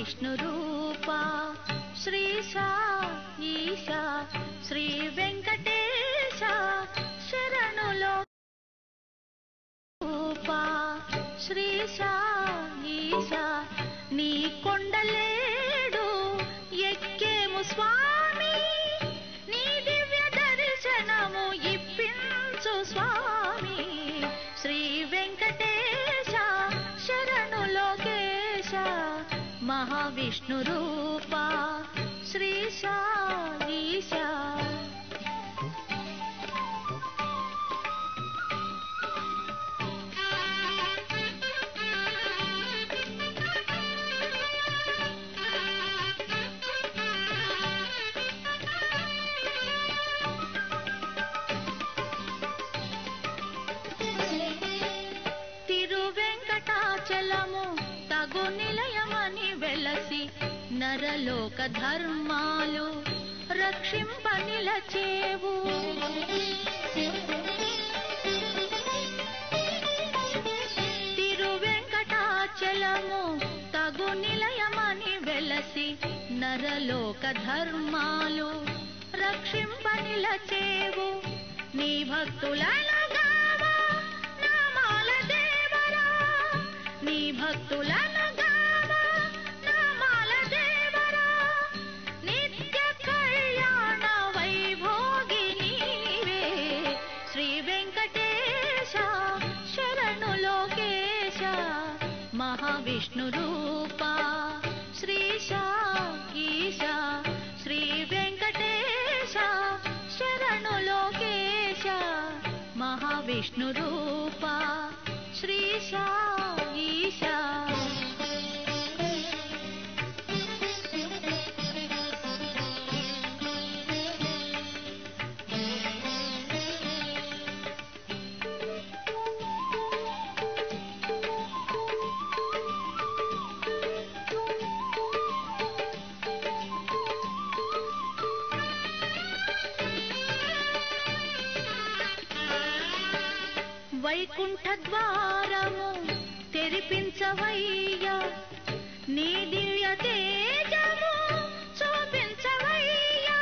విష్ణు రూప శ్రీశ ఈశ శ్రీ వెంకటేశ శరణులో రూప శ్రీశ ఈశ నీ కొండలేడు ఎక్కేము స్వామి నీ దివ్య దర్శనము ఇప్పించు స్వామి శ్రీ వెంకటేశ శరణు లోకేశ మహావిష్ణు రూప శ్రీశ ఈశ తిరువెంకటాచలము తగు నిలయమని వెలసి నరలోక ధర్మాలు రక్షింప నిలచేవు తిరువెంకటాచలము తగు నిలయమని వెలసి నరలోక ధర్మాలు రక్షింప నిలచేవు నీ భక్తులను గావా నామాల దేవరా నీ భక్తులను గావా నామాల దేవరా నిత్య కళ్యాణ వైభోగి నీవే శ్రీ వెంకటేశ శరణు లోకేశ మహావిష్ణు రూప శ్రీశ ఈశ శ్రీ వెంకటేశ శరణు లోకేశ మహావిష్ణు రూప శ్రీశ ఈశ వైకుంఠ ద్వారము తెరిపించవయ్యా నీ దివ్య తేజము చూపించవయ్యా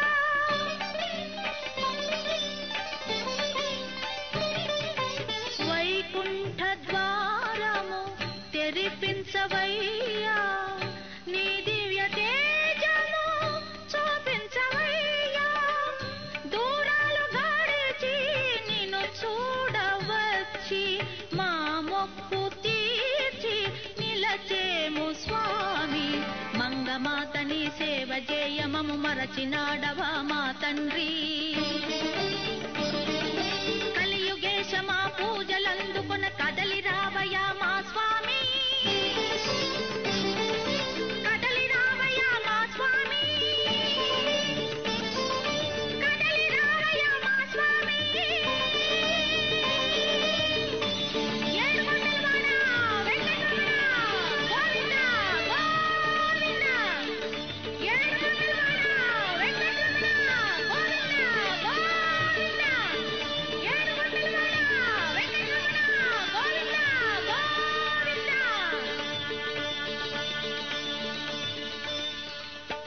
వైకుంఠ ద్వారము తెరిపించవయ్యా నీ దివ్య తేజము చూపించవయ్యా దూరాలు గడిచి నిన్ను చూడవచ్చి మా మొక్కు తీర్చి నిలచేము స్వామి మంగమాతని సేవ చేయమము మరచినాడవా మా తండ్రి కలియుగేశ మా పూజలందుకు